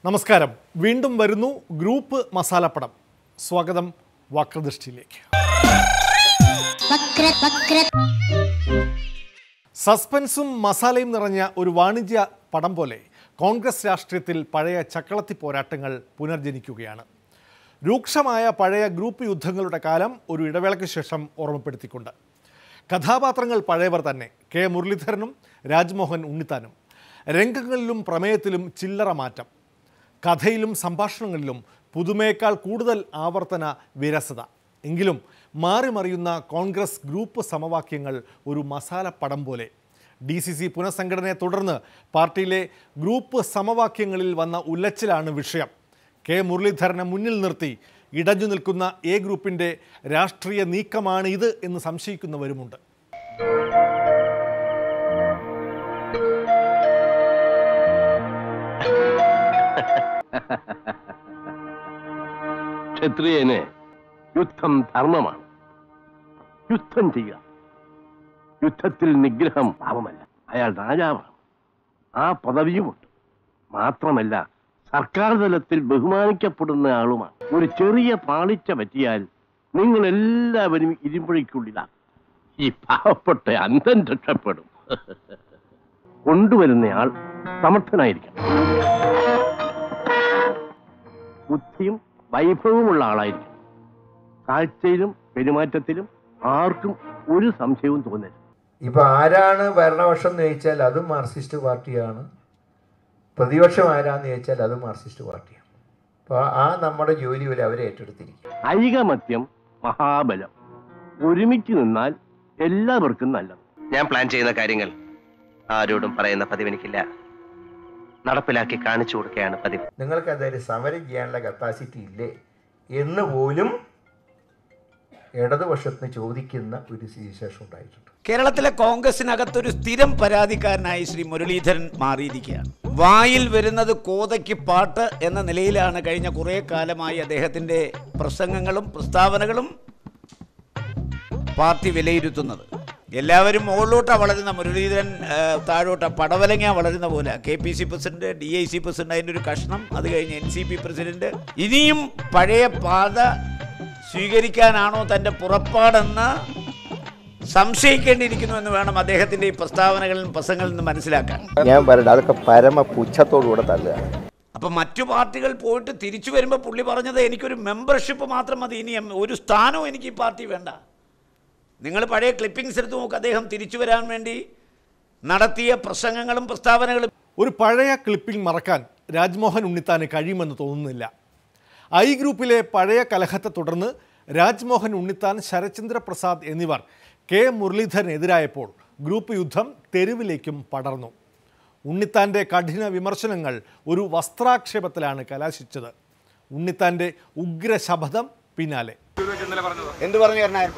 നമസ്കാരം വീണ്ടും വരുന്നു ഗ്രൂപ്പ് മസാലപ്പടം സ്വാഗതം വക്രദൃഷ്ടിയിലേക്ക് വക്ര വക്ര സസ്പെൻസും മസാലയും നിറഞ്ഞ ഒരു വാണിജ്യ പടം പോലെ കോൺഗ്രസ് രാഷ്ട്രീയത്തിൽ പഴയ ചക്കളത്തി പോരാട്ടങ്ങൾ പുനർജനിക്കുകയാണ് രൂക്ഷമായ പഴയ ഗ്രൂപ്പ് യുദ്ധങ്ങളുടെ കാലം ഒരു ഇടവേളയ്ക്ക് ശേഷം ഓർമ്മപ്പെടുത്തിക്കൊണ്ട് കഥാപാത്രങ്ങൾ പഴയവർ തന്നെ കെ മുരളീധരനും രാജ്മോഹൻ ഉണ്ണിത്താനും രംഗങ്ങളിലും പ്രമേയത്തിലും ചില്ലറ മാറ്റം കഥയിലും സംഭാഷണങ്ങളിലും പുതുമയേക്കാൾ കൂടുതൽ ആവർത്തന വിരസത എങ്കിലും മാറി മറിയുന്ന കോൺഗ്രസ് ഗ്രൂപ്പ് സമവാക്യങ്ങൾ ഒരു മസാല പടം പോലെ ഡി സി സി പുനഃസംഘടനയെ തുടർന്ന് പാർട്ടിയിലെ ഗ്രൂപ്പ് സമവാക്യങ്ങളിൽ വന്ന ഉലച്ചിലാണ് വിഷയം കെ മുരളീധരനെ മുന്നിൽ നിർത്തി ഇടഞ്ഞു നിൽക്കുന്ന എ ഗ്രൂപ്പിൻ്റെ രാഷ്ട്രീയ നീക്കമാണ് ഇത് എന്ന് സംശയിക്കുന്നവരുമുണ്ട് ക്ഷത്രിയന് യുദ്ധം ധർമ്മമാണ് യുദ്ധം ചെയ്യുക യുദ്ധത്തിൽ നിഗ്രഹം പാപമല്ല അയാൾ രാജാവാണ് ആ പദവിയുമുണ്ട് മാത്രമല്ല സർക്കാർ തലത്തിൽ ബഹുമാനിക്കപ്പെടുന്ന ആളുമാണ് ഒരു ചെറിയ പാളിച്ച പറ്റിയാൽ നിങ്ങൾ എല്ലാവരും ഇരുമ്പഴിക്കുള്ളിലാണ് ഈ പാവപ്പെട്ട അന്ധൻ രക്ഷപ്പെടും കൊണ്ടുവരുന്നയാൾ സമർത്ഥനായിരിക്കണം ബുദ്ധിയും വൈഭവമുള്ള ആളായിരിക്കും കാഴ്ചയിലും പെരുമാറ്റത്തിലും ആർക്കും ഒരു സംശയവും തോന്നരുത് ഇപ്പൊ ആരാണ് ഭരണപക്ഷം എന്ന് ചോദിച്ചാൽ അതും മാർക്സിസ്റ്റ് പാർട്ടിയാണ് പ്രതിപക്ഷം ആരാന്ന് ചോദിച്ചാൽ അതും മാർക്സിസ്റ്റ് പാർട്ടിയാണ് അപ്പോൾ ആ നമ്മുടെ ജോലി പോലെ അവരെ ഏറ്റെടുത്തിരിക്കും ഐകമത്യം മഹാബലം ഒരുമിച്ച് നിന്നാൽ എല്ലാവർക്കും നല്ലത് ഞാൻ പ്ലാൻ ചെയ്യുന്ന കാര്യങ്ങൾ ആരോടും പറയുന്ന പതിവ് എനിക്കില്ല നടപ്പിലാക്കി കാണിച്ചു കൊടുക്കുകയാണ് പതിവ് നിങ്ങൾക്ക് അതൊരു സമരം ചെയ്യാനുള്ള കപ്പാസിറ്റി ഇല്ലേ എന്ന് പോലും ഇടതുപക്ഷത്തിന് ചോദിക്കുന്ന ഒരു സ്ഥിതിവിശേഷം ഉണ്ടായിട്ടുണ്ട് കേരളത്തിലെ കോൺഗ്രസിനകത്തൊരു സ്ഥിരം പരാതിക്കാരനായി ശ്രീ മുരളീധരൻ മാറിയിരിക്കുകയാണ് വായിൽ വരുന്നത് കോതയ്ക്ക് പാട്ട് എന്ന നിലയിലാണ് കഴിഞ്ഞ കുറേ കാലമായി അദ്ദേഹത്തിൻ്റെ പ്രസംഗങ്ങളും പ്രസ്താവനകളും പാർട്ടി വിലയിരുത്തുന്നത് എല്ലാവരും മുകളിലോട്ടാണ് വളരുന്ന മുരളീധരൻ ആ, താഴോട്ടാ പടവലങ്ങ വളരുന്ന പോലെ K P C president D I C president അതിൻ്റെ ഒരു കഷ്ണം അത് കഴിഞ്ഞ് എൻ സി പി പ്രസിഡന്റ് ഇനിയും പഴയ പാത സ്വീകരിക്കാനാണോ തൻ്റെ പുറപ്പാടെന്ന് സംശയിക്കേണ്ടിയിരിക്കുന്നു എന്ന് വേണം അദ്ദേഹത്തിൻ്റെ ഈ പ്രസ്താവനകളിലും പ്രസംഗങ്ങളിൽ നിന്ന് മനസ്സിലാക്കാൻ ഞാൻ പറയട്ടെ അതൊക്കെ പരമ പുച്ഛത്തോടുകൂടെ തള്ളുകയാണ് അപ്പം മറ്റു പാർട്ടികൾ പോയിട്ട് തിരിച്ചു വരുമ്പോൾ പുള്ളി പറഞ്ഞത് എനിക്കൊരു മെമ്പർഷിപ്പ് മാത്രം മതി ഇനി എം- ഒരു സ്ഥാനവും എനിക്ക് ഈ പാർട്ടി വേണ്ട നിങ്ങൾ പഴയ ക്ലിപ്പിംഗ്സ് എടുത്ത് നോക്ക് അദ്ദേഹം തിരിച്ചു വരാൻ വേണ്ടി നടത്തിയ പ്രസംഗങ്ങളും പ്രസ്താവനകളും ഒരു പഴയ ക്ലിപ്പിംഗ് മറക്കാൻ രാജ്മോഹൻ ഉണ്ണിത്താന് കഴിയുമെന്ന് തോന്നുന്നില്ല ഐ ഗ്രൂപ്പിലെ പഴയ കലഹത്തെ തുടർന്ന് രാജ്മോഹൻ ഉണ്ണിത്താൻ ശരചന്ദ്ര പ്രസാദ് എന്നിവർ കെ മുരളീധരനെതിരായപ്പോൾ ഗ്രൂപ്പ് യുദ്ധം തെരുവിലേക്കും പടർന്നു ഉണ്ണിത്താൻ്റെ കഠിന വിമർശനങ്ങൾ ഒരു വസ്ത്രാക്ഷേപത്തിലാണ് കലാശിച്ചത് ഉണ്ണിത്താൻ്റെ ഉഗ്രശപഥം പിന്നാലെ എന്ത് പറഞ്ഞു തരണേ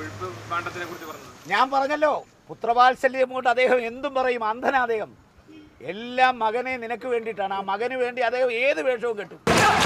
ഞാൻ പറഞ്ഞല്ലോ പുത്രവാത്സല്യം കൊണ്ട് അദ്ദേഹം എന്തും പറയും അന്ധനാ അദ്ദേഹം എല്ലാം മകനെ നിനക്ക് വേണ്ടിയിട്ടാണ് ആ മകന് വേണ്ടി അദ്ദേഹം ഏത് വേഷവും കെട്ടും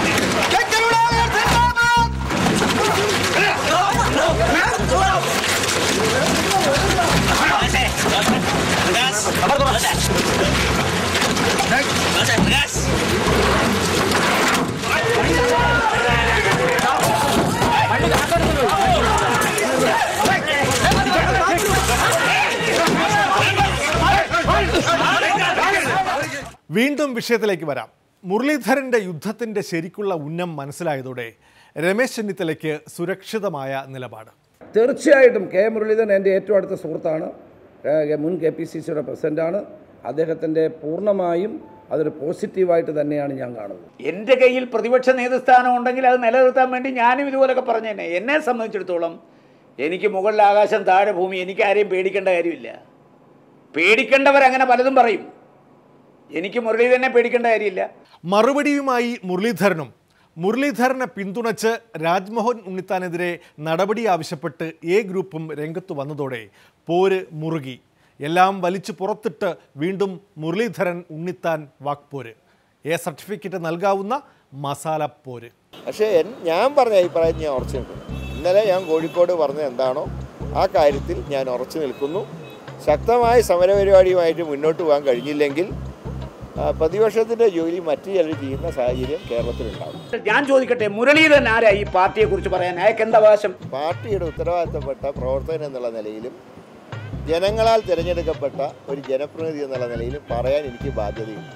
വീണ്ടും വിഷയത്തിലേക്ക് വരാം മുരളീധരൻ്റെ യുദ്ധത്തിൻ്റെ ശരിക്കുള്ള ഉന്നം മനസ്സിലായതോടെ രമേശ് ചെന്നിത്തലയ്ക്ക് സുരക്ഷിതമായ നിലപാട് തീർച്ചയായിട്ടും കെ മുരളീധരൻ എൻ്റെ ഏറ്റവും അടുത്ത സുഹൃത്താണ് ഏഹ് മുൻ കെ പി സി സിയുടെ പ്രസിഡൻ്റാണ് അദ്ദേഹത്തിൻ്റെ പൂർണ്ണമായും അതൊരു പോസിറ്റീവായിട്ട് തന്നെയാണ് ഞാൻ കാണുന്നത് എൻ്റെ കയ്യിൽ പ്രതിപക്ഷ നേതൃസ്ഥാനം ഉണ്ടെങ്കിൽ അത് നിലനിർത്താൻ വേണ്ടി ഞാനും ഇതുപോലൊക്കെ പറഞ്ഞേനെ എന്നെ സംബന്ധിച്ചിടത്തോളം എനിക്ക് മുകളിൽ ആകാശം താഴെ ഭൂമി എനിക്ക് ആരെയും പേടിക്കേണ്ട കാര്യമില്ല പേടിക്കേണ്ടവരങ്ങനെ പലതും പറയും എനിക്ക് മുരളീധരനെ പേടിക്കേണ്ട കാര്യമില്ല മറുപടിയുമായി മുരളീധരനും മുരളീധരനെ പിന്തുണച്ച് രാജ്മോഹൻ ഉണ്ണിത്താനെതിരെ നടപടി ആവശ്യപ്പെട്ട് എ ഗ്രൂപ്പും രംഗത്തു വന്നതോടെ പോര് മുറുകി എല്ലാം വലിച്ചു പുറത്തിട്ട് വീണ്ടും മുരളീധരൻ ഉണ്ണിത്താൻ വാക്പോര് എ സർട്ടിഫിക്കറ്റ് നൽകാവുന്ന മസാലപ്പോര് പക്ഷേ എൻ- ഞാൻ പറഞ്ഞ അഭിപ്രായം ഞാൻ ഉറച്ചു നിൽക്കുന്നു ഇന്നലെ ഞാൻ കോഴിക്കോട് പറഞ്ഞത് എന്താണോ ആ കാര്യത്തിൽ ഞാൻ ഉറച്ചു നിൽക്കുന്നു ശക്തമായ സമരപരിപാടിയുമായിട്ട് മുന്നോട്ട് പോകാൻ കഴിഞ്ഞില്ലെങ്കിൽ ആ, പ്രതിപക്ഷത്തിൻ്റെ ജോലി മറ്റു ചിലർ ചെയ്യുന്ന സാഹചര്യം കേരളത്തിലുണ്ടാകും ഞാൻ ചോദിക്കട്ടെ മുരളീധരൻ ആരാ ഈ പാർട്ടിയെ കുറിച്ച് പറയാൻ അയാൾക്ക് എന്താ അവകാശം പാർട്ടിയുടെ ഉത്തരവാദിത്തപ്പെട്ട പ്രവർത്തകൻ എന്നുള്ള നിലയിലും ജനങ്ങളാൽ തിരഞ്ഞെടുക്കപ്പെട്ട ഒരു ജനപ്രതിനിധി എന്നുള്ള നിലയിലും പറയാൻ എനിക്ക് ബാധ്യതയുണ്ട്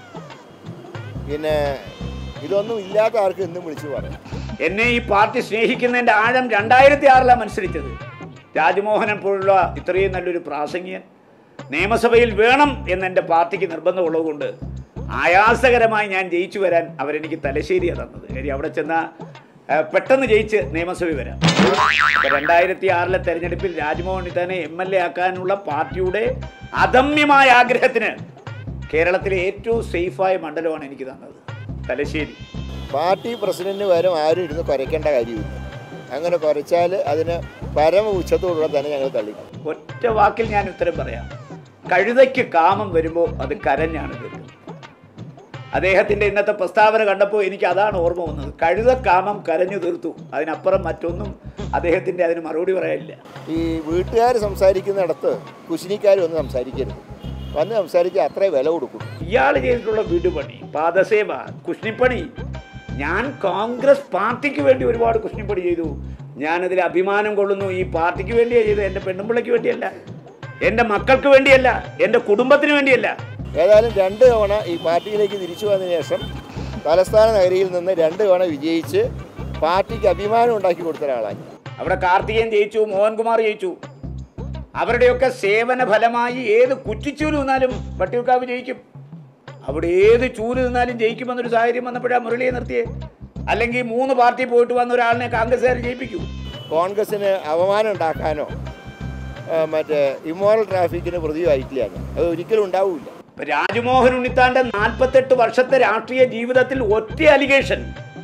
പിന്നെ ഇതൊന്നും ഇല്ലാത്ത ആർക്കും ഇന്നും വിളിച്ചു പറയാം എന്നെ ഈ പാർട്ടി സ്നേഹിക്കുന്നതിന്റെ ആഴം രണ്ടായിരത്തി ആറിലാണ് മത്സരിച്ചത് രാജ്മോഹനൻ പോലുള്ള ഇത്രയും നല്ലൊരു പ്രാസംഗികൻ നിയമസഭയിൽ വേണം എന്ന് എൻ്റെ പാർട്ടിക്ക് നിർബന്ധമുള്ളതുകൊണ്ട് ആയാസകരമായി ഞാൻ ജയിച്ചു വരാൻ അവരെനിക്ക് തലശ്ശേരിയാണ് തന്നത് കാര്യം അവിടെ ചെന്ന പെട്ടെന്ന് ജയിച്ച് നിയമസഭയിൽ വരാം അപ്പൊ രണ്ടായിരത്തി ആറിലെ തെരഞ്ഞെടുപ്പിൽ രാജ്മോഹൻ ഉണ്ണിത്താനെ എം എൽ എ ആക്കാനുള്ള പാർട്ടിയുടെ അദമ്യമായ ആഗ്രഹത്തിന് കേരളത്തിലെ ഏറ്റവും സേഫായ മണ്ഡലമാണ് എനിക്ക് തന്നത് തലശ്ശേരി പാർട്ടി പ്രസിഡന്റിന് പകരം ആരും ഇരുന്ന് കുരയ്ക്കേണ്ട കാര്യമില്ല അങ്ങനെ കുരച്ചാൽ അതിന് പരമ ഉച്ചത്തോടുകൂടെ തന്നെ ഞങ്ങൾ തള്ളി ഒറ്റ വാക്കിൽ ഞാൻ ഉത്തരം പറയാം കഴുതയ്ക്ക് കാമം വരുമ്പോൾ അത് കരഞ്ഞാണ് തീർക്കുന്നത് അദ്ദേഹത്തിന്റെ ഇന്നത്തെ പ്രസ്താവന കണ്ടപ്പോൾ എനിക്ക് അതാണ് ഓർമ്മ വന്നത് കഴുത കാമം കരഞ്ഞു തീർത്തു അതിനപ്പുറം മറ്റൊന്നും അദ്ദേഹത്തിന്റെ അതിന് മറുപടി പറയാനില്ല ഈ വീട്ടുകാർ സംസാരിക്കുന്നിടത്ത് കുശിനിക്കാർ വന്ന് സംസാരിക്കരുത് വന്ന് സംസാരിച്ച് അത്രേ വില കൊടുക്കും ഇയാൾ ചെയ്തിട്ടുള്ള വീടുപണി പാദസേവ കുഷ്ണിപ്പണി ഞാൻ കോൺഗ്രസ് പാർട്ടിക്ക് വേണ്ടി ഒരുപാട് കുഷ്ണിപ്പണി ചെയ്തു ഞാനതിൽ അഭിമാനം കൊള്ളുന്നു ഈ പാർട്ടിക്ക് വേണ്ടിയാണ് ചെയ്തത് എൻ്റെ പെണ്ണുമ്പിള്ളയ്ക്ക് വേണ്ടിയല്ല എൻ്റെ മക്കൾക്ക് വേണ്ടിയല്ല എൻ്റെ കുടുംബത്തിന് വേണ്ടിയല്ല ഏതായാലും രണ്ട് തവണ ഈ പാർട്ടിയിലേക്ക് തിരിച്ചു വന്നതിന് ശേഷം തലസ്ഥാന നഗരിയിൽ നിന്ന് രണ്ട് തവണ വിജയിച്ച് പാർട്ടിക്ക് അഭിമാനം ഉണ്ടാക്കി കൊടുത്ത ഒരാളാണ് അവിടെ കാർത്തികേയൻ ജയിച്ചു മോഹൻകുമാർ ജയിച്ചു അവരുടെയൊക്കെ സേവന ഫലമായി ഏത് കുറ്റിച്ചൂര് നിന്നാലും വട്ടിയൂർക്കാവ് ജയിക്കും അവിടെ ഏത് ചൂര് നിന്നാലും ജയിക്കുമെന്നൊരു സാഹചര്യം വന്നപ്പോഴാണ് മുരളിയെ നിർത്തിയേ അല്ലെങ്കിൽ മൂന്ന് പാർട്ടി പോയിട്ട് വന്ന ഒരാളിനെ കോൺഗ്രസ്സുകാർ ജയിപ്പിക്കൂ കോൺഗ്രസിന് അപമാനം ഉണ്ടാക്കാനോ ആ, മറ്റേ ഇമ്മോറൽ ട്രാഫിക്കിന് പ്രതിയായിട്ടില്ല അത് ഒരിക്കലും ഉണ്ടാവില്ല ഇപ്പൊ രാജ്മോഹൻ ഉണ്ണിത്താന്റെ നാൽപ്പത്തെട്ട് വർഷത്തെ രാഷ്ട്രീയ ജീവിതത്തിൽ ഒറ്റ അലിഗേഷൻ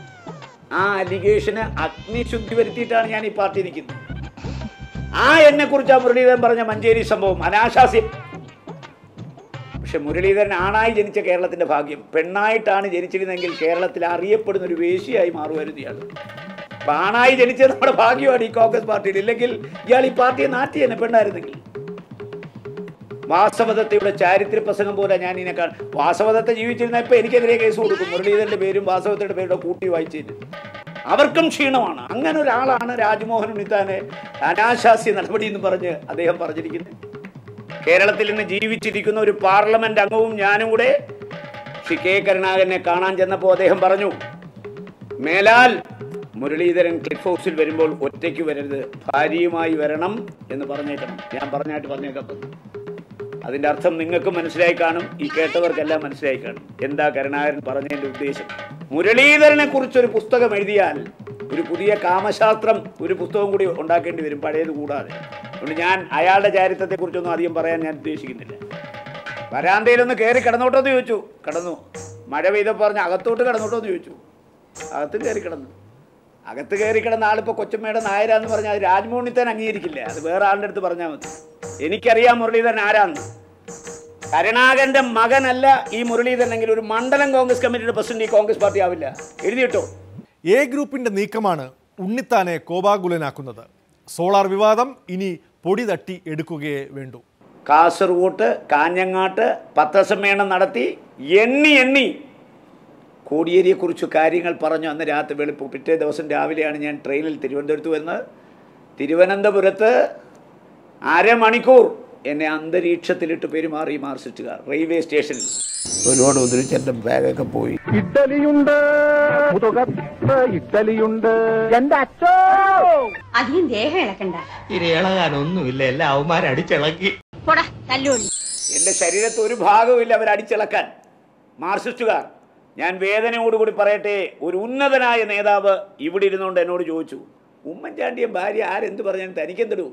ആ അലിഗേഷന് അഗ്നിശുദ്ധി വരുത്തിയിട്ടാണ് ഞാൻ ഈ പാർട്ടി നിൽക്കുന്നത് ആ എന്നെ കുറിച്ച് ആ മുരളീധരൻ പറഞ്ഞ മഞ്ചേരി സംഭവം അനാശാസ്യം പക്ഷെ മുരളീധരൻ ആണായി ജനിച്ച കേരളത്തിന്റെ ഭാഗ്യം പെണ്ണായിട്ടാണ് ജനിച്ചിരുന്നെങ്കിൽ കേരളത്തിൽ അറിയപ്പെടുന്ന ഒരു വേശിയായി മാറുമായിരുന്നു ഇയാൾ അപ്പൊ ആണായി ജനിച്ചത് നമ്മുടെ ഭാഗ്യമാണ് ഈ കോൺഗ്രസ് പാർട്ടിയിൽ ഇല്ലെങ്കിൽ ഇയാൾ ഈ പാർട്ടിയെ നാട്ടി തന്നെ പെണ്ണായിരുന്നെങ്കിൽ വാസവദത്തയുടെ ചാരിത്ര പ്രസംഗം പോലെ ഞാൻ ഇതിനെ കാണും വാസവദത്ത ജീവിച്ചിരുന്ന ഇപ്പൊ എനിക്കെതിരെ കേസ് കൊടുക്കും മുരളീധരന്റെ പേരും വാസവദത്തയുടെ പേരുടെ കൂട്ടി വായിച്ചതിന് അവർക്കും ക്ഷീണമാണ് അങ്ങനെ ഒരാളാണ് രാജ്മോഹൻ ഉണ്ണിത്താനെ അനാശാസ്യ നടപടി എന്ന് പറഞ്ഞ് അദ്ദേഹം പറഞ്ഞിരിക്കുന്നത് കേരളത്തിൽ ഇന്ന് ജീവിച്ചിരിക്കുന്ന ഒരു പാർലമെന്റ് അംഗവും ഞാനും കൂടെ ശ്രീ കെ കരുണാകരനെ കാണാൻ ചെന്നപ്പോൾ അദ്ദേഹം പറഞ്ഞു മേലാൽ മുരളീധരൻ ക്ലിഫ് ഹൗസിൽ വരുമ്പോൾ ഒറ്റയ്ക്ക് വരരുത് ഭാര്യയുമായി വരണം എന്ന് പറഞ്ഞേക്കണം ഞാൻ പറഞ്ഞായിട്ട് പറഞ്ഞേക്കാം പറഞ്ഞു. അതിന്റെ അർത്ഥം നിങ്ങൾക്ക് മനസ്സിലായി കാണും ഈ കേട്ടവർക്കെല്ലാം മനസ്സിലായി കാണും എന്താ കരുണാകരൻ പറഞ്ഞതിന്റെ ഉദ്ദേശം മുരളീധരനെ കുറിച്ചൊരു പുസ്തകം എഴുതിയാൽ ഒരു പുതിയ കാമശാസ്ത്രം ഒരു പുസ്തകം കൂടി ഉണ്ടാക്കേണ്ടി വരും പഴയത് കൂടാതെ അതുകൊണ്ട് ഞാൻ അയാളുടെ ചാരിത്രത്തെ കുറിച്ചൊന്നും അധികം പറയാൻ ഞാൻ ഉദ്ദേശിക്കുന്നില്ല വരാന്തയിലൊന്ന് കയറി കിടന്നോട്ടോ എന്ന് ചോദിച്ചു കിടന്നു മഴ പെയ്തപ്പോൾ പറഞ്ഞ് അകത്തോട്ട് കിടന്നോട്ടോ എന്ന് ചോദിച്ചു അകത്ത് കയറി കിടന്നു അകത്ത് കയറി കിടന്ന ആളിപ്പോൾ കൊച്ചമ്മയുടെ നായരാന്ന് പറഞ്ഞാൽ അത് രാജ്മോഹനിത്താൻ അംഗീകരിക്കില്ല അത് വേറെ ആളുടെ അടുത്ത് പറഞ്ഞാൽ മതി എനിക്കറിയാം മുരളീധരൻ ആരാന്ന് കരുണാകരന്റെ മകനല്ല ഈ മുരളീധരൻ എങ്കിൽ ഒരു മണ്ഡലം കോൺഗ്രസ് കമ്മിറ്റിയുടെ പ്രസിഡന്റ് ഈ കോൺഗ്രസ് പാർട്ടി ആവില്ല എഴുതിയിട്ടോ എ ഗ്രൂപ്പിന്റെ നീക്കമാണ് ഉണ്ണിത്താനെ കോപാകുലനാക്കുന്നത് സോളാർ വിവാദം ഇനി പൊടി തട്ടി എടുക്കുകയേ വേണ്ടൂ കാസർഗോട്ട് കാഞ്ഞങ്ങാട്ട് പത്രസമ്മേളനം നടത്തി എണ്ണി എണ്ണി കോടിയേരിയെക്കുറിച്ച് കാര്യങ്ങൾ പറഞ്ഞു അന്ന് രാത്രി വെളുപ്പ് പിറ്റേ ദിവസം രാവിലെയാണ് ഞാൻ ട്രെയിനിൽ തിരുവനന്തപുരത്ത് വരുന്നത് തിരുവനന്തപുരത്ത് അരമണിക്കൂർ എന്നെ അന്തരീക്ഷത്തിലിട്ട് പെരുമാറി മാർസിസ്റ്റുകാർ റെയിൽവേ സ്റ്റേഷനിൽ ഒരുപാട് ഉദ്ധരിച്ച് എൻ്റെ ബാഗൊക്കെ പോയി ഇഡ്ഡലിയുണ്ട് മുതുകത്ത് ഇഡ്ഡലിയുണ്ട് എന്റെ അച്ഛോ അധികം ദേഹം ഇളക്കണ്ട ഇളകാനൊന്നുമില്ല എല്ലാ അവന്മാരടിച്ചിളക്കി പോടാ തല്ലുള്ളി എൻ്റെ ശരീരത്ത് ഒരു ഭാഗവുമില്ല അവർ അടിച്ചിളക്കാൻ മാർസിസ്റ്റുകാർ ഞാൻ വേദനയോടുകൂടി പറയട്ടെ ഒരു ഉന്നതനായ നേതാവ് ഇവിടെ ഇരുന്നുകൊണ്ട് എന്നോട് ചോദിച്ചു ഉമ്മൻചാണ്ടിയെ ഭാര്യ ആരെന്ത് പറഞ്ഞാലും തനിക്കെന്തിടൂ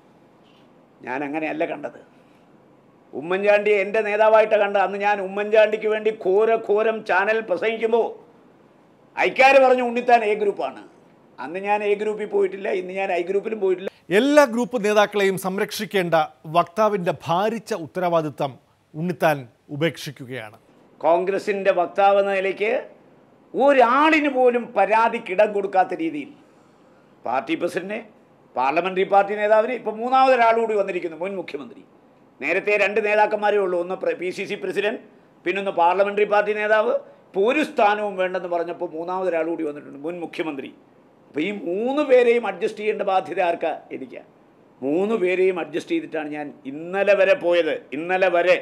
ഞാൻ അങ്ങനെയല്ല കണ്ടത് ഉമ്മൻചാണ്ടിയെ എൻ്റെ നേതാവായിട്ട് കണ്ട അന്ന് ഞാൻ ഉമ്മൻചാണ്ടിക്ക് വേണ്ടി ഘോര ഘോരം ചാനൽ പ്രസംഗിക്കുമ്പോൾ ഐക്കാർ പറഞ്ഞു ഉണ്ണിത്താൻ എ ഗ്രൂപ്പാണ് അന്ന് ഞാൻ എ ഗ്രൂപ്പിൽ പോയിട്ടില്ല ഇന്ന് ഞാൻ ഐ ഗ്രൂപ്പിലും പോയിട്ടില്ല എല്ലാ ഗ്രൂപ്പ് നേതാക്കളെയും സംരക്ഷിക്കേണ്ട വക്താവിൻ്റെ ഭാരിച്ച ഉത്തരവാദിത്തം ഉണ്ണിത്താൻ ഉപേക്ഷിക്കുകയാണ് കോൺഗ്രസിൻ്റെ വക്താവ് എന്ന നിലയ്ക്ക് ഒരാളിന് പോലും പരാതിക്കിടം കൊടുക്കാത്ത രീതിയിൽ പാർട്ടി പ്രസിഡന്റിനെ പാർലമെന്ററി പാർട്ടി നേതാവിനെ ഇപ്പം മൂന്നാമതൊരാൾ കൂടി വന്നിരിക്കുന്നു മുൻ മുഖ്യമന്ത്രി നേരത്തെ രണ്ട് നേതാക്കന്മാരേ ഉള്ളൂ ഒന്ന് പി സി സി പ്രസിഡന്റ് പിന്നൊന്ന് പാർലമെൻ്ററി പാർട്ടി നേതാവ് ഇപ്പോൾ ഒരു സ്ഥാനവും വേണ്ടെന്ന് പറഞ്ഞപ്പോൾ മൂന്നാമതൊരാൾ കൂടി വന്നിട്ടുണ്ട് മുൻ മുഖ്യമന്ത്രി അപ്പോൾ ഈ മൂന്ന് പേരെയും അഡ്ജസ്റ്റ് ചെയ്യേണ്ട ബാധ്യത ആർക്കാ എനിക്കാ മൂന്ന് പേരെയും അഡ്ജസ്റ്റ് ചെയ്തിട്ടാണ് ഞാൻ ഇന്നലെ വരെ പോയത് ഇന്നലെ വരെ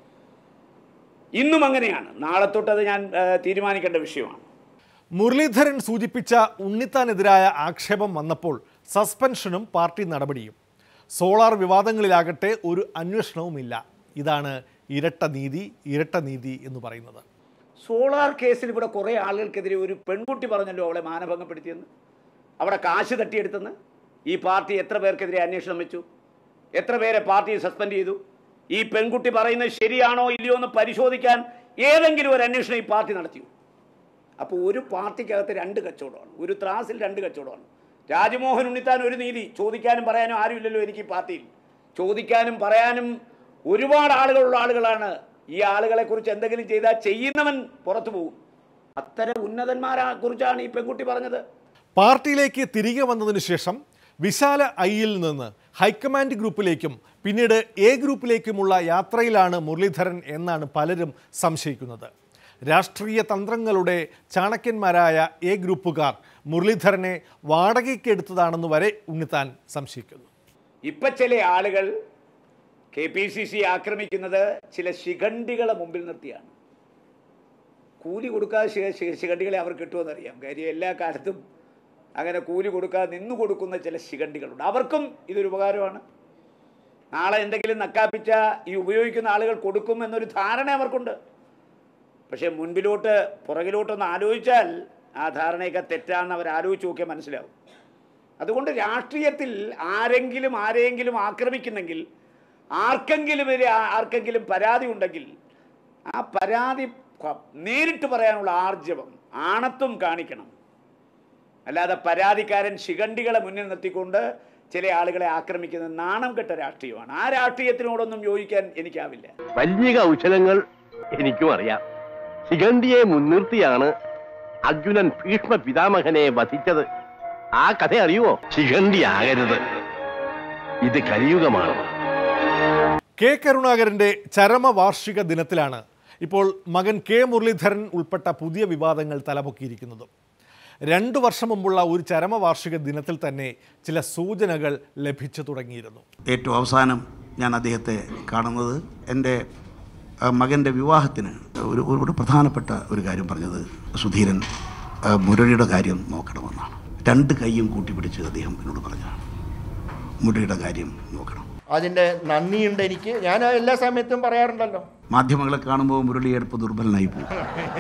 ഇന്നും അങ്ങനെയാണ് നാളെ തൊട്ടത് ഞാൻ ആ, തീരുമാനിക്കേണ്ട വിഷയമാണ് മുരളീധരൻ സൂചിപ്പിച്ച ഉണ്ണിത്താനെതിരായ ആക്ഷേപം വന്നപ്പോൾ സസ്പെൻഷനും പാർട്ടി നടപടിയും സോളാർ വിവാദങ്ങളിലാകട്ടെ ഒരു അന്വേഷണവുമില്ല ഇതാണ് ഇരട്ട നീതി ഇരട്ട നീതി എന്ന് പറയുന്നത് സോളാർ കേസിൽ ഇവിടെ കുറേ ആളുകൾക്കെതിരെ ഒരു പെൺകുട്ടി പറഞ്ഞല്ലോ അവളെ മാനഭംഗപ്പെടുത്തിയെന്ന് അവിടെ കാശ് തട്ടിയെടുത്തെന്ന് ഈ പാർട്ടി എത്ര പേർക്കെതിരെ അന്വേഷണം വെച്ചു എത്ര പേരെ പാർട്ടി സസ്പെൻഡ് ചെയ്തു ഈ പെൺകുട്ടി പറയുന്നത് ശരിയാണോ ഇല്ലയോ എന്ന് പരിശോധിക്കാൻ ഏതെങ്കിലും ഒരു അന്വേഷണം ഈ പാർട്ടി നടത്തിയോ അപ്പോൾ ഒരു പാർട്ടിക്കകത്ത് രണ്ട് കച്ചവടമാണ് ഒരു ത്രാസിൽ രണ്ട് കച്ചവടമാണ് രാജ്മോഹൻ ഉണ്ണിത്താൻ ഒരു നീതി ചോദിക്കാനും പറയാനും ആരുമില്ലല്ലോ എനിക്ക് ഈ പാർട്ടിയിൽ ചോദിക്കാനും പറയാനും ഒരുപാട് ആളുകളുള്ള ആളുകളാണ് ഈ ആളുകളെ കുറിച്ച് എന്തെങ്കിലും ചെയ്താൽ ചെയ്യുന്നവൻ പുറത്തു പോകും അത്തരം ഉന്നതന്മാരെ കുറിച്ചാണ് ഈ പെൺകുട്ടി പറഞ്ഞത് പാർട്ടിയിലേക്ക് തിരികെ വന്നതിനു ശേഷം വിശാല ഐയിൽ നിന്ന് ഹൈക്കമാൻഡ് ഗ്രൂപ്പിലേക്കും പിന്നീട് എ ഗ്രൂപ്പിലേക്കുമുള്ള യാത്രയിലാണ് മുരളീധരൻ എന്നാണ് പലരും സംശയിക്കുന്നത് രാഷ്ട്രീയ തന്ത്രങ്ങളുടെ ചാണക്യന്മാരായ എ ഗ്രൂപ്പുകാർ മുരളീധരനെ വാടകയ്ക്കെടുത്തതാണെന്ന് വരെ ഉണ്ണിത്താൻ സംശയിക്കുന്നു ഇപ്പൊ ചില ആളുകൾ കെ പി സി സി ആക്രമിക്കുന്നത് ചില ശിഖണ്ഡികളെ മുമ്പിൽ നിർത്തിയാണ് കൂലി കൊടുക്കാതെ ശി- ശി- ശിഖണ്ഡികളെ അവർ കിട്ടുമെന്നറിയാം കാര്യം എല്ലാ കാലത്തും അങ്ങനെ കൂലി കൊടുക്കാതെ നിന്നു കൊടുക്കുന്ന ചില ശിഖണ്ഡികളുണ്ട് അവർക്കും ഇതൊരു ഉപകാരമാണ് നാളെ എന്തെങ്കിലും നക്കാപ്പിച്ച ഈ ഉപയോഗിക്കുന്ന ആളുകൾ കൊടുക്കും എന്നൊരു ധാരണ അവർക്കുണ്ട് പക്ഷേ മുൻപിലോട്ട് പുറകിലോട്ടൊന്ന് ആലോചിച്ചാൽ ആ ധാരണയൊക്കെ തെറ്റാണെന്ന് അവർ ആലോചിച്ച് നോക്കിയാൽ മനസ്സിലാവും അതുകൊണ്ട് രാഷ്ട്രീയത്തിൽ ആരെങ്കിലും ആരെയെങ്കിലും ആക്രമിക്കുന്നെങ്കിൽ ആർക്കെങ്കിലും ഒരു ആ- ആർക്കെങ്കിലും പരാതി ഉണ്ടെങ്കിൽ ആ പരാതി ക- നേരിട്ട് പറയാനുള്ള ആർജവം ആണത്വം കാണിക്കണം അല്ലാതെ പരാതിക്കാരൻ ശിഖണ്ഡികളെ മുന്നിൽ നിർത്തിക്കൊണ്ട് ചില ആളുകളെ ആക്രമിക്കുന്ന നാണം കെട്ട രാഷ്ട്രീയമാണ് ആ രാഷ്ട്രീയത്തിനോടൊന്നും യോജിക്കാൻ എനിക്കാവില്ല വലിയ കൗശലങ്ങൾ എനിക്കും അറിയാം ശിഖണ്ഡിയെ മുൻനിർത്തിയാണ് അർജുനൻ ഭീഷ്മ പിതാമഹനെ വധിച്ചത് ആ കഥ അറിയുമോ ശിഖണ്ഡി ആകരുത് ഇത് കലിയുഗമാണ് കെ കരുണാകരൻ്റെ ചരമവാർഷിക ദിനത്തിലാണ് ഇപ്പോൾ മകൻ കെ മുരളീധരൻ ഉൾപ്പെട്ട പുതിയ വിവാദങ്ങൾ തലപൊക്കിയിരിക്കുന്നത് രണ്ടു വർഷം മുമ്പുള്ള ഒരു ചരമവാർഷിക ദിനത്തിൽ തന്നെ ചില സൂചനകൾ ലഭിച്ചു തുടങ്ങിയിരുന്നു ഏറ്റവും അവസാനം ഞാൻ അദ്ദേഹത്തെ കാണുന്നത് എൻ്റെ ആ, മകൻ്റെ വിവാഹത്തിന് ഒരു ഒരു- ഒരു പ്രധാനപ്പെട്ട ഒരു കാര്യം പറഞ്ഞത് സുധീരൻ ആ, മുരളിയുടെ കാര്യം നോക്കണമെന്നാണ് രണ്ട് കൈയും കൂട്ടിപ്പിടിച്ച് അദ്ദേഹം എന്നോട് പറഞ്ഞതാണ് മുരളിയുടെ കാര്യം നോക്കണം അതിൻ്റെ നന്ദിയുണ്ട് എനിക്ക് ഞാൻ എല്ലാ സമയത്തും പറയാറുണ്ടല്ലോ മാധ്യമങ്ങളെ കാണുമ്പോൾ മുരളി എടുപ്പ് ദുർബലനായി പോകും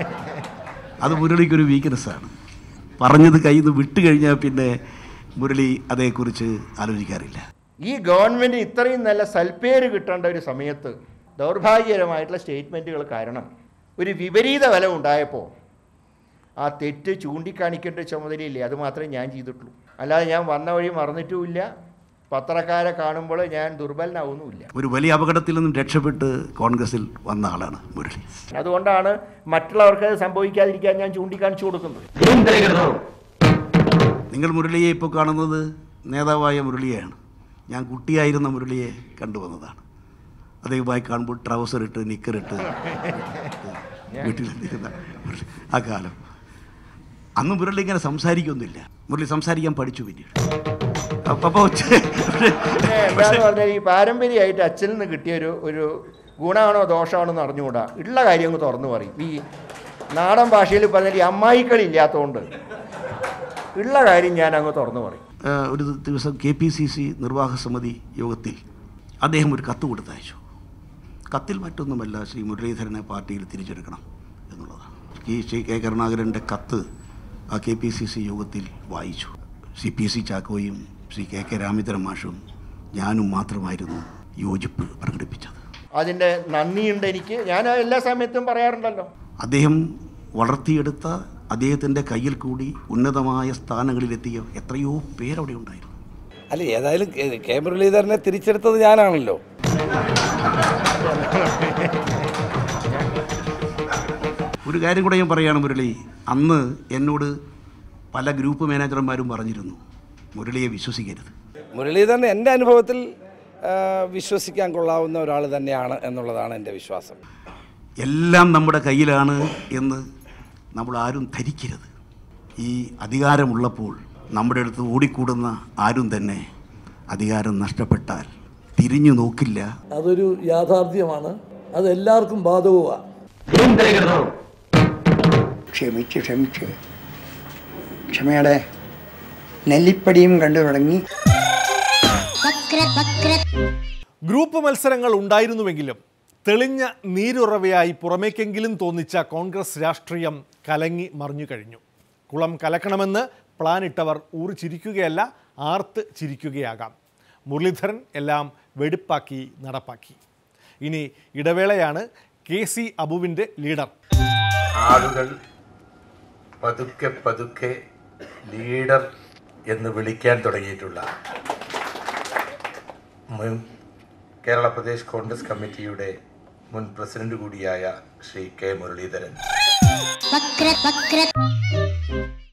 അത് മുരളിക്കൊരു വീക്ക്നെസ്സാണ് പറഞ്ഞത് കയ്യിൽ നിന്ന് വിട്ട് കഴിഞ്ഞാൽ പിന്നെ മുരളി അതേക്കുറിച്ച് ആലോചിക്കാറില്ല ഈ ഗവൺമെൻറ് ഇത്രയും നല്ല സൽപ്പേര് കിട്ടേണ്ട ഒരു സമയത്ത് ദൗർഭാഗ്യകരമായിട്ടുള്ള സ്റ്റേറ്റ്മെൻറ്റുകൾ കാരണം ഒരു വിപരീത ഫലം ഉണ്ടായപ്പോൾ ആ തെറ്റ് ചൂണ്ടിക്കാണിക്കേണ്ട ചുമതലയില്ലേ അത് മാത്രമേ ഞാൻ ചെയ്തിട്ടുള്ളൂ അല്ലാതെ ഞാൻ വന്ന വഴി മറന്നിട്ടുമില്ല പത്രക്കാരെ കാണുമ്പോൾ ഞാൻ ദുർബലനാവുന്നുമില്ല ഒരു വലിയ അപകടത്തിൽ നിന്നും രക്ഷപ്പെട്ട് കോൺഗ്രസിൽ വന്ന ആളാണ് മുരളി അതുകൊണ്ടാണ് മറ്റുള്ളവർക്ക് അത് സംഭവിക്കാതിരിക്കാൻ ഞാൻ ചൂണ്ടിക്കാണിച്ചു കൊടുക്കുന്നത് നിങ്ങൾ മുരളിയെ ഇപ്പോൾ കാണുന്നത് നേതാവായ മുരളിയെയാണ് ഞാൻ കുട്ടിയായിരുന്ന മുരളിയെ കണ്ടുവന്നതാണ് അദ്ദേഹമായി കാണുമ്പോൾ ട്രൗസർ ഇട്ട് നിക്കറിട്ട് വീട്ടിലെത്തിയിരുന്ന മുരളി ആ കാലം അന്ന് മുരളി ഇങ്ങനെ സംസാരിക്കൊന്നുമില്ല മുരളി സംസാരിക്കാൻ പഠിച്ചു പിന്നീട് അപ്പോൾ പിന്നെ എന്താന്ന് പറഞ്ഞാൽ ഈ പാരമ്പര്യമായിട്ട് അച്ഛനിൽ നിന്ന് കിട്ടിയ ഒരു ഒരു ഗുണമാണോ ദോഷമാണോ എന്ന് അറിഞ്ഞുകൂടാ ഉള്ള കാര്യം അങ്ങ് തുറന്നു പറയും ഈ നാടൻ ഭാഷയിൽ പറഞ്ഞാൽ ഈ അമ്മായിക്കളി ഇല്ലാത്തതുകൊണ്ട് ഉള്ള കാര്യം ഞാൻ അങ്ങ് തുറന്നു പറയും ഒരു ദിവസം കെ പി സി സി നിർവാഹക സമിതി യോഗത്തിൽ അദ്ദേഹം ഒരു കത്ത് കൊടുത്തയച്ചു കത്തിൽ മറ്റൊന്നുമല്ല ശ്രീ മുരളീധരനെ പാർട്ടിയിൽ തിരിച്ചെടുക്കണം എന്നുള്ളതാണ് ഈ ശ്രീ കെ കരുണാകരൻ്റെ കത്ത് ആ കെ പി സി സി യോഗത്തിൽ വായിച്ചു സി പി സി ചാക്കോയും ശ്രീ കെ കെ രാമചന്ദ്രൻ മാഷും ഞാനും മാത്രമായിരുന്നു യോജിപ്പ് പ്രകടിപ്പിച്ചത് അതിൻ്റെ നന്ദിയുണ്ട് എനിക്ക് ഞാൻ എല്ലാ സമയത്തും പറയാറുണ്ടല്ലോ അദ്ദേഹം വളർത്തിയെടുത്ത അദ്ദേഹത്തിൻ്റെ കയ്യിൽ കൂടി ഉന്നതമായ സ്ഥാനങ്ങളിലെത്തിയ എത്രയോ പേരവിടെ ഉണ്ടായിരുന്നു അല്ല ഏതായാലും കെ- കെ മുരളീധരനെ തിരിച്ചെടുത്തത് ഞാനാണല്ലോ ഒരു കാര്യം കൂടെ ഞാൻ പറയുകയാണ് മുരളി അന്ന് എന്നോട് പല ഗ്രൂപ്പ് മാനേജർമാരും പറഞ്ഞിരുന്നു മുരളിയെ വിശ്വസിക്കരുത് മുരളീധരൻ എൻ്റെ അനുഭവത്തിൽ ആ, വിശ്വസിക്കാൻ കൊള്ളാവുന്ന ഒരാൾ തന്നെയാണ് എന്നുള്ളതാണ് എൻ്റെ വിശ്വാസം എല്ലാം നമ്മുടെ കയ്യിലാണ് എന്ന് നമ്മൾ ആരും ധരിക്കരുത് ഈ അധികാരമുള്ളപ്പോൾ നമ്മുടെ അടുത്ത് ഓടിക്കൂടുന്ന ആരും തന്നെ അധികാരം നഷ്ടപ്പെട്ടാൽ തിരിഞ്ഞു നോക്കില്ല അതൊരു യാഥാർത്ഥ്യമാണ് അത് എല്ലാവർക്കും ബാധകമാണ് ക്ഷമിച്ച് ക്ഷമിച്ച് ക്ഷമയുടെ നെല്ലിപ്പടിയും കണ്ടു തുടങ്ങി ഗ്രൂപ്പ് മത്സരങ്ങൾ ഉണ്ടായിരുന്നുവെങ്കിലും തെളിഞ്ഞ നീരുറവയായി പുറമേക്കെങ്കിലും തോന്നിച്ച കോൺഗ്രസ് രാഷ്ട്രീയം കലങ്ങി മറിഞ്ഞു കഴിഞ്ഞു കുളം കലക്കണമെന്ന് പ്ലാനിട്ടവർ ഊറി ചിരിക്കുകയല്ല ആർത്ത് ചിരിക്കുകയാകാം മുരളീധരൻ എല്ലാം വെടുപ്പാക്കി നടപ്പാക്കി ഇനി ഇടവേളയാണ് കെ സി അബുവിൻ്റെ ലീഡർ ആളുകൾ പതുക്കെ പതുക്കെ ലീഡർ എന്ന് വിളിക്കാൻ തുടങ്ങിയിട്ടുള്ള മുൻ കേരള പ്രദേശ് കോൺഗ്രസ് കമ്മിറ്റിയുടെ മുൻ പ്രസിഡന്റ് കൂടിയായ ശ്രീ കെ മുരളീധരൻ